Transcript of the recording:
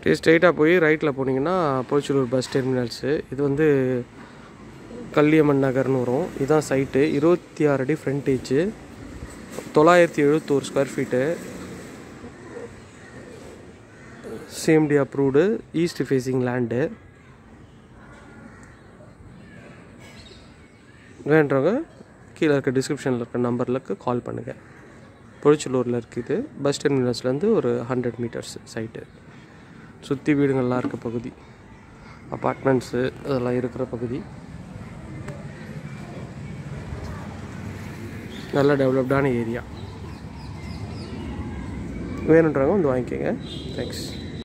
அப்படியே ஸ்ட்ரெயிட்டாக போய் ரைட்டில் போனீங்கன்னா போச்சலூர் பஸ் டெர்மினல்ஸு இது வந்து கல்லியம்மன் நகர்னு வரும் இதுதான் சைட்டு இருபத்தி ஆறு அடி ஃப்ரண்டேஜு தொள்ளாயிரத்தி எழுபத்தோரு square feet CMD approved east facing land வேண்டவங்க கீழே இருக்க டிஸ்கிரிப்ஷனில் இருக்க நம்பருக்கு கால் பண்ணுங்கள் பொழிச்சலூரில் இருக்குது பஸ் டெர்மினல்ஸ்லேருந்து ஒரு ஹண்ட்ரட் மீட்டர்ஸ் சைட்டு சுற்றி வீடுங்கள்லாம் இருக்க பகுதி அப்பார்ட்மெண்ட்ஸு அதெல்லாம் இருக்கிற பகுதி நல்ல டெவலப்டான ஏரியா வேணுன்றவங்க வந்து வாங்கிக்கோங்க தேங்க்ஸ்